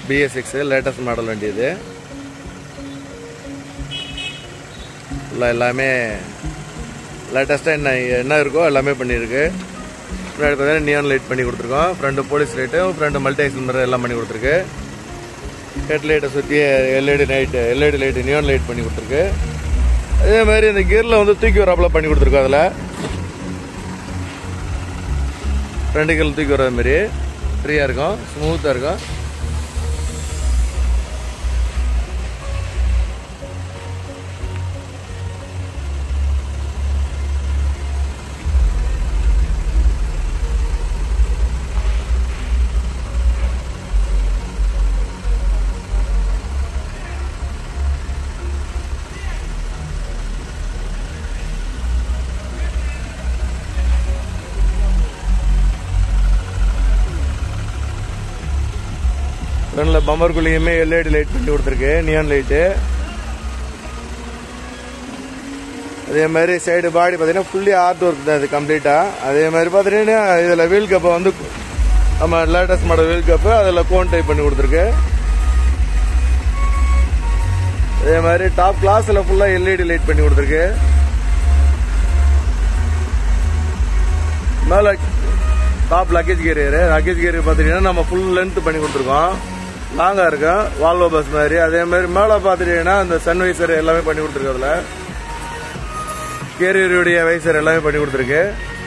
BS six latest model வண்டி இது ஃபுல்லாக எல்லாமே லேட்டஸ்ட்டாக என்ன என்ன இருக்கோ எல்லாமே பண்ணியிருக்கு முன்னாடி பார்த்தீங்கன்னா நியான் லைட் பண்ணி கொடுத்துருக்கோம் ஃப்ரண்ட் போலீஸ் லைட்டு ஃப்ரண்ட் மல்டிஎக்ஸ் மிரர் எல்லாம் பண்ணி கொடுத்துருக்கு ஹெட் லைட்டை சுற்றி LED light LED light neon light பண்ணி கொடுத்துருக்கு அதே மாதிரி இந்த கியரில் வந்து தூக்கி வராப்பில் பண்ணி கொடுத்துருக்கோம் அதில் ஃப்ரண்ட் கீழ் தூக்கி வர மாதிரி ஃப்ரீயாக இருக்கும் ஸ்மூத்தாக இருக்கும் ஃப்ரண்டில் பம்பருக்குள்ளேயுமே எல்இடி லைட் பண்ணி கொடுத்துருக்கு நியான் லைட்டு அதே மாதிரி சைடு பாடி பார்த்தீங்கன்னா ஃபுல்லி ஆர்ட் ஒர்க் தான் இது கம்ப்ளீட்டாக அதே மாதிரி பார்த்தீங்கன்னா இதில் வீல் கப்பை வந்து நம்ம லேட்டஸ்ட் மாடல் வீல் கப்பு அதில் கோன் டைப் பண்ணி கொடுத்துருக்கு அதே மாதிரி டாப் கிளாஸில் ஃபுல்லாக எல்இடி லைட் பண்ணி கொடுத்துருக்கு மேலே top luggage carrier luggage carrier பார்த்தீங்கன்னா நம்ம ஃபுல் லென்த் பண்ணி கொடுத்துருக்கோம் லாங்காக இருக்கும் வால்வோ பஸ் மாதிரி அதே மாதிரி மேலே பார்த்துட்டீங்கன்னா அந்த சன்வைசர் எல்லாமே பண்ணி கொடுத்துருக்கு அதில் கேரியருடைய வைசர் எல்லாமே பண்ணி கொடுத்துருக்கு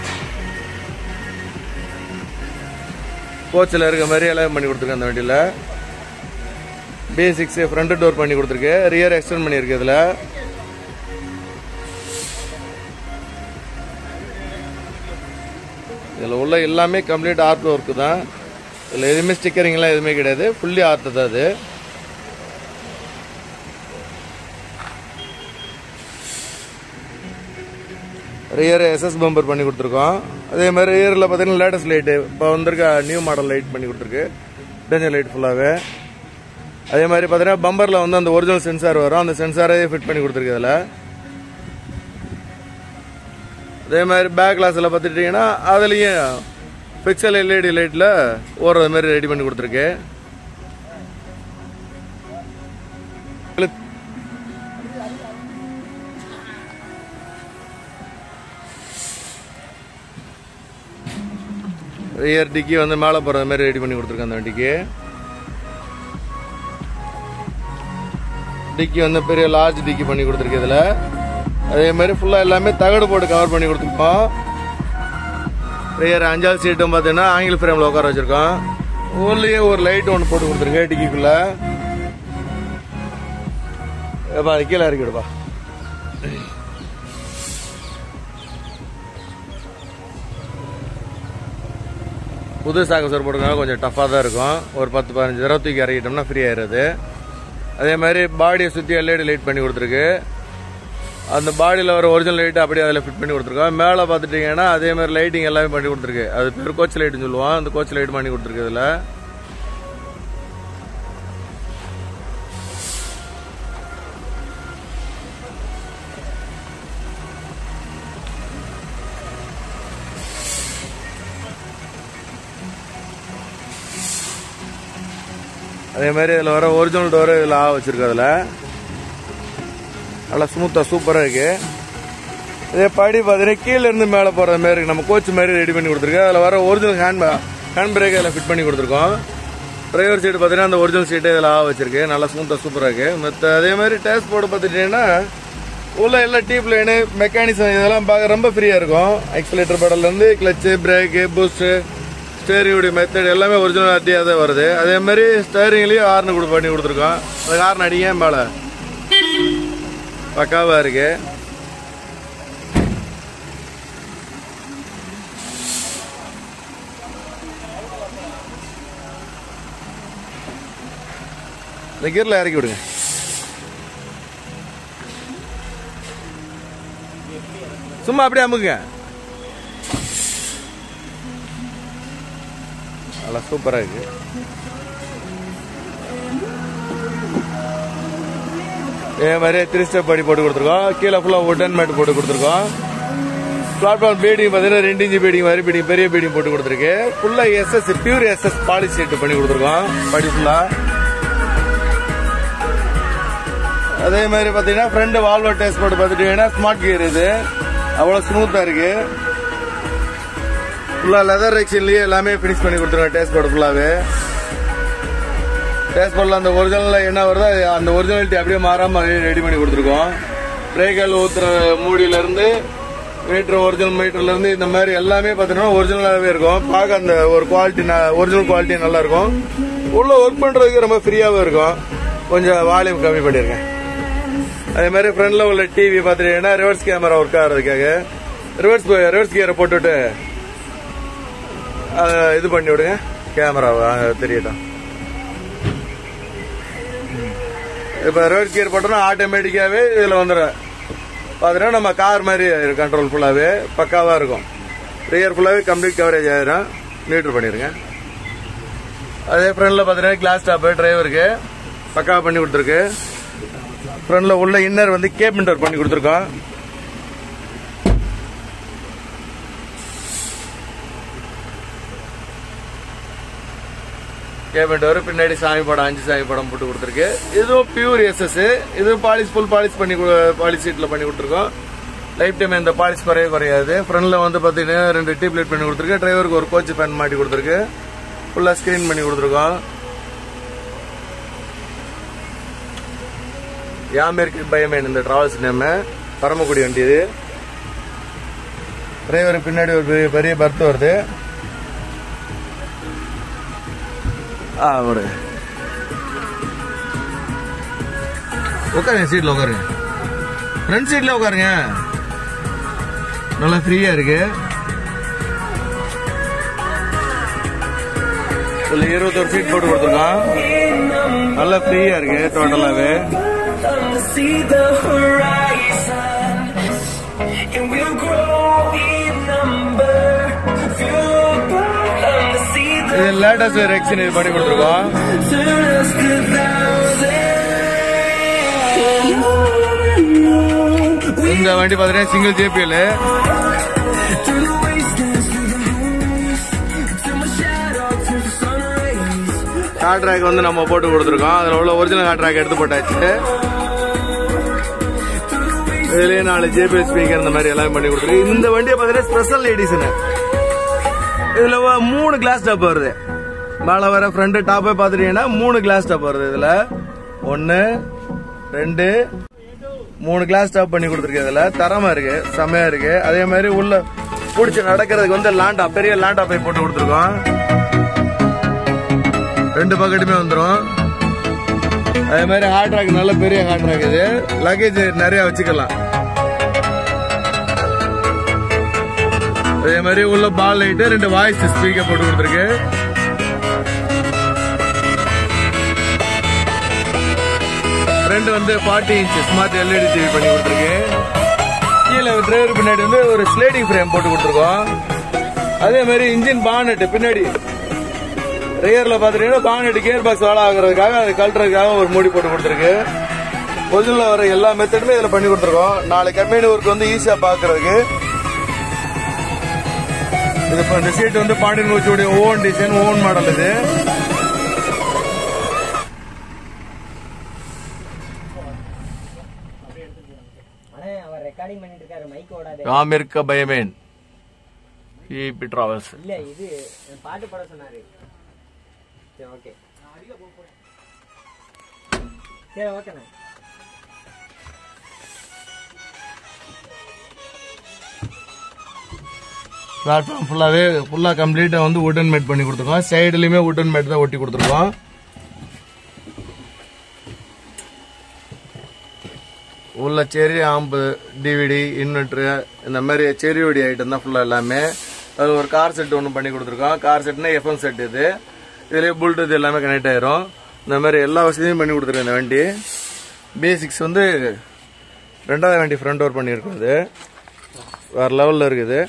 கோச்சில் இருக்க மாதிரி எல்லாமே பண்ணி கொடுத்துருக்கு அந்த வண்டியில் பி சிக்ஸ் ஃப்ரண்ட் டோர் பண்ணி கொடுத்துருக்கு ரியர் எக்ஸ்டெண்ட் பண்ணியிருக்கு இதில் இதில் உள்ள எல்லாமே கம்ப்ளீட் ஆர்ட் ஒர்க்கு தான் இதில் எதுவுமே ஸ்டிக்கரிங்லாம் எதுவுமே கிடையாது ஃபுல்லி ஆர்ட் தான் அது ரியர் எஸ்எஸ் பம்பர் பண்ணி கொடுத்துருக்கோம் அதே மாதிரி ரியரில் பார்த்தீங்கன்னா லேட்டஸ்ட் லைட்டு இப்போ வந்திருக்க நியூ மாடல் லைட் பண்ணி கொடுத்துருக்கு டேஞ்சர் லைட் ஃபுல்லாகவே அதே மாதிரி பார்த்தீங்கன்னா பம்பரில் வந்து அந்த ஒரிஜினல் சென்சார் வரும் அந்த சென்சாரே ஃபிட் பண்ணி கொடுத்துருக்கு அதில் அதே மாதிரி பேக் கிளாஸில் பார்த்துட்டிங்கன்னா அதுலேயும் பிக்சல் எல்இடி லைட்டில் ஓடுறது மாதிரி ரெடி பண்ணி கொடுத்துருக்கு ரியர் டிக்கி வந்து மேலே போகிற மாதிரி ரெடி பண்ணி கொடுத்துருக்கேன் அந்த வண்டிக்கு டிக்கி வந்து பெரிய லார்ஜ் டிக்கி பண்ணி கொடுத்துருக்கு இதில் அதே மாதிரி ஃபுல்லாக எல்லாமே தகடு போட்டு கவர் பண்ணி கொடுத்துருக்கோம் ரியர் அஞ்சாவது சீட்டும் பார்த்தீங்கன்னா ஆங்கில ஃப்ரேமில் உட்கார வச்சிருக்கோம் ஊர்லேயே ஒரு லைட் ஒன்று போட்டு கொடுத்துருங்க டிக்கிக்குள்ள ஏப்பா அது கீழே இறக்கிடுப்பா புது சாகசர் போட்டுருக்காங்க கொஞ்சம் டஃப்பாக தான் இருக்கும் ஒரு பத்து பதினஞ்சு தடவை தூக்கி இறக்கிட்டோம்னா ஃப்ரீ ஆயிடுது அதே மாதிரி பாடியை சுற்றி எல்இடி லைட் பண்ணி கொடுத்துருக்கு அந்த பாடியில் வர ஒரிஜினல் லைட் அப்படியே அதில் ஃபிட் பண்ணி கொடுத்துருக்கோம் மேலே பார்த்துட்டிங்கன்னா அதே மாதிரி லைட்டிங் எல்லாமே பண்ணி கொடுத்துருக்கு அது பேர் கோச் லைட்னு சொல்லுவோம் அந்த கோச் லைட் பண்ணி கொடுத்துருக்கு இதில் அதே மாதிரி இதில் வர ஒரிஜினல் டோரு இதில் ஆ வச்சிருக்கு அதில் நல்லா ஸ்மூத்தாக சூப்பராக இருக்கு இதே படி பார்த்தீங்கன்னா கீழே இருந்து மேலே போகிற மாதிரி இருக்கு நம்ம கோச் மாதிரி ரெடி பண்ணி கொடுத்துருக்கு அதில் வர ஒரிஜினல் ஹேண்ட் ஹேண்ட் பிரேக் அதில் ஃபிட் பண்ணி கொடுத்துருக்கோம் டிரைவர் சீட்டு பார்த்தீங்கன்னா அந்த ஒரிஜினல் சீட்டு இதில் ஆ வச்சிருக்கு நல்லா ஸ்மூத்தாக சூப்பராக இருக்கு மற்ற அதே மாதிரி டேஸ்ட் போர்டு பார்த்துட்டீங்கன்னா உள்ள எல்லா டீப் லைனு மெக்கானிசம் இதெல்லாம் பார்க்க ரொம்ப ஃப்ரீயாக இருக்கும் எக்ஸலேட்டர் படலேருந்து கிளச்சு பிரேக்கு பூஸ்ட்டு ஸ்டேரிங்குடைய மெத்தட் எல்லாமே ஒரிஜினல் ஆட்டியாக தான் வருது அதே மாதிரி ஸ்டேரிங்லேயும் ஹார்ன் கொடு பண்ணி கொடுத்துருக்கோம் அந்த ஹார்ன் அடிங்க மேலே பக்காவாக இருக்கு இந்த கீரில் இறக்கி விடுங்க சும்மா அப்படியே அமுக்குங்க நல்லா சூப்பராக இருக்கு இதே மாதிரி த்ரீ ஸ்டெப் படி போட்டு கொடுத்துருக்கோம் கீழே ஃபுல்லாக உட்டன் மேட் போட்டு கொடுத்துருக்கோம் பிளாட்ஃபார்ம் பீடிங் பார்த்தீங்கன்னா ரெண்டு இன்ச்சு பீடிங் மாதிரி பீடிங் பெரிய பீடிங் போட்டு கொடுத்துருக்கு ஃபுல்லாக SS pure SS polish set பண்ணி கொடுத்துருக்கோம் படி ஃபுல்லாக அதே மாதிரி பார்த்தீங்கன்னா ஃப்ரண்ட் வால்வோ டேஸ்ட் போட்டு பார்த்துட்டீங்கன்னா ஸ்மார்ட் கியர் இது அவ்வளோ ஸ்மூத்தாக இருக்கு ஃபுல்லாக லெதர் ரெக்ஷன்லேயே எல்லாமே ஃபினிஷ் பண்ணி கொடுத்துருங்க டேஸ்ட் போர்டு ஃபுல்லாகவே டேஸ்ட் போர்டில் அந்த ஒரிஜினலில் என்ன வருதோ அது அந்த ஒரிஜினாலிட்டி அப்படியே மாறாமல் ரெடி பண்ணி கொடுத்துருக்கோம் பிரேக்கல் ஊத்துற மூடியிலேருந்து மீட்டர் ஒரிஜினல் மீட்டர்லேருந்து இந்த மாதிரி எல்லாமே பார்த்தீங்கன்னா ஒரிஜினலாகவே இருக்கும் பார்க்க அந்த ஒரு குவாலிட்டி ஒரிஜினல் குவாலிட்டி நல்லா இருக்கும் உள்ள ஒர்க் பண்ணுறதுக்கு ரொம்ப ஃப்ரீயாகவும் இருக்கும் கொஞ்சம் வால்யூம் கம்மி பண்ணியிருக்கேன் அதே மாதிரி ஃப்ரண்ட்ல உள்ள டிவி பார்த்துட்டீங்கன்னா ரிவர்ஸ் கேமரா ஒர்க் ஆகிறதுக்காக ரிவர்ஸ் ரிவர்ஸ் கியரை போட்டுவிட்டு அதை இது பண்ணி விடுங்க கேமராவை தெரியட்டும் இப்போ ரிவர்ஸ் கியர் போட்டோம்னா ஆட்டோமேட்டிக்காகவே இதில் வந்துடும் பார்த்தீங்கன்னா நம்ம கார் மாதிரி கண்ட்ரோல் ஃபுல்லாகவே பக்காவாக இருக்கும் ரியர் ஃபுல்லாகவே கம்ப்ளீட் கவரேஜ் ஆயிரும் நியூட்ரு பண்ணிடுங்க அதே ஃப்ரண்டில் பார்த்தீங்கன்னா கிளாஸ் டாப்பு டிரைவருக்கு பக்காவாக பண்ணி கொடுத்துருக்கு ஃப்ரண்டில் உள்ள இன்னர் வந்து கேப் இன்டர் பண்ணி கொடுத்துருக்கோம் கேபின் டோர் பின்னாடி சாமி படம் அஞ்சு சாமி படம் போட்டு கொடுத்துருக்கு இதுவும் பியூர் எஸ்எஸ் இது பாலிஷ் ஃபுல் பாலிஷ் பண்ணி பாலிஷ் சீட்டில் பண்ணி கொடுத்துருக்கோம் லைஃப் டைம் இந்த பாலிஷ் குறைய குறையாது ஃப்ரண்ட்ல வந்து பார்த்தீங்கன்னா ரெண்டு டியூப் லைட் பண்ணி கொடுத்துருக்கு டிரைவருக்கு ஒரு கோச் ஃபேன் மாட்டி கொடுத்துருக்கு ஃபுல்லாக ஸ்க்ரீன் பண்ணி கொடுத்துருக்கோம் யாமேற்கு பயமேன் இந்த டிராவல்ஸ் நேம் பரமக்குடி வண்டி இது டிரைவருக்கு பின்னாடி ஒரு பெரிய பெரிய பர்த் வருது ஆ ஒரு உட்காருங்க சீட்ல உட்காருங்க ஃப்ரண்ட் சீட்ல உட்காருங்க நல்லா ஃப்ரீயா இருக்கு இதுல இருபத்தொரு சீட் போட்டு கொடுத்துருக்கோம் நல்லா ஃப்ரீயா இருக்கு டோட்டலாவே Come to see the horizon, and we'll grow in number. Fueled by come to see the இது லேட்டஸ்ட் ரெக்ஷன் இது பண்ணி கொடுத்துருக்கோம் turn us to thousands. இந்த வண்டி பாத்தீங்கன்னா single JBL Through the wastelands, through the moons, till my shadow turns to sun rays. Hard track வந்து நம்ம போட்டு கொடுத்துருக்கோம் அதுல உள்ள ஒரிஜினல் ஹார்ட் ட்ராக் எடுத்து போட்டாச்சு இதுலயே நாலு ஜேபிஎல் ஸ்பீக்கர் இந்த மாதிரி எல்லாம் பண்ணி கொடுத்துருக்கு இந்த வண்டியை பாத்தீங்கன்னா ஸ்பெஷல் எடிஷன் இதுல வ- மூணு கிளாஸ் டாப் வருது மேல வர ஃப்ரண்ட் டாப்பே பாத்துட்டீங்கன்னா மூணு கிளாஸ் டாப் வருது இதுல ஒன்னு ரெண்டு மூணு கிளாஸ் டாப் பண்ணி கொடுத்துருக்கு இதுல தரமா இருக்கு செமையா இருக்கு அதே மாதிரி உள்ள பிடிச்சி நடக்கிறதுக்கு வந்து லாண்டா பெரிய லாண்டா பை போட்டு கொடுத்துருக்கோம் ரெண்டு பக்கெட்டுமே வந்துடும் அதே மாதிரி ஹார்ட் ட்ராக் நல்ல பெரிய ஹார்ட் ட்ராக் இது லக்கேஜ் நிறைய வச்சுக்கலாம் அதே மாதிரி உள்ள பால் லைட்டு ரெண்டு வாய்ஸ் ஸ்பீக்கர் போட்டு கொடுத்துருக்கு ஃப்ரண்ட் வந்து forty inch smart LED TV பண்ணி கொடுத்துருக்கு கீழே டிரைவர் பின்னாடி வந்து ஒரு ஸ்லேடிங் ஃப்ரேம் போட்டு கொடுத்துருக்கோம் அதே மாதிரி இன்ஜின் பானட் பின்னாடி ரியர்ல பாத்துட்டீங்கன்னா பானட் கியர் பாக்ஸ் வேலை ஆகுறதுக்காக அது கழட்டுறதுக்காக ஒரு மூடி போட்டு கொடுத்துருக்கு ஒரிஜினல்ல வர எல்லா மெத்தடுமே இதுல பண்ணி கொடுத்துருக்கோம் நாளை கம்பெனி ஒர்க் வந்து ஈஸியா பாக்குறதுக்கு இது இப்ப இந்த சீட் வந்து பாண்டியன் கோச்சியோட ஓன் டிசைன் ஓன் மாடல் இது அண்ணே அவர் ரெக்கார்டிங் பண்ணிட்டு இருக்காரு மைக் ஓடாது ராமிர்க்க பயமேன் பிபி டிராவல்ஸ் இல்ல இது பாட்டு பாட சொன்னாரு சரி ஓகே சரி ஓகேண்ணா பிளாட்ஃபார்ம் ஃபுல்லாவே ஃபுல்லா கம்ப்ளீட்டா வந்து உட்டன் மேட் பண்ணி கொடுத்துருக்கோம் சைடுலயுமே உட்டன் மேட் தான் ஒட்டி கொடுத்துருக்கோம் உள்ள செரி ஆம்பு டிவிடி இன்வெர்ட்ரு இந்த மாதிரி செரியோடி ஐட்டம் தான் ஃபுல்லா எல்லாமே அது ஒரு கார் செட் ஒன்று பண்ணி கொடுத்துருக்கோம் கார் செட்னா எஃப்எம் செட் இது இதுலயே ப்ளூடூத் எல்லாமே கனெக்ட் ஆயிரும் இந்த மாதிரி எல்லா வசதியும் பண்ணி கொடுத்துருக்கோம் இந்த வண்டி பேசிக்ஸ் வந்து ரெண்டாவது வண்டி ஃப்ரண்ட் டோர் பண்ணியிருக்கோம் இது வேற லெவலில் இருக்குது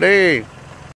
டேய்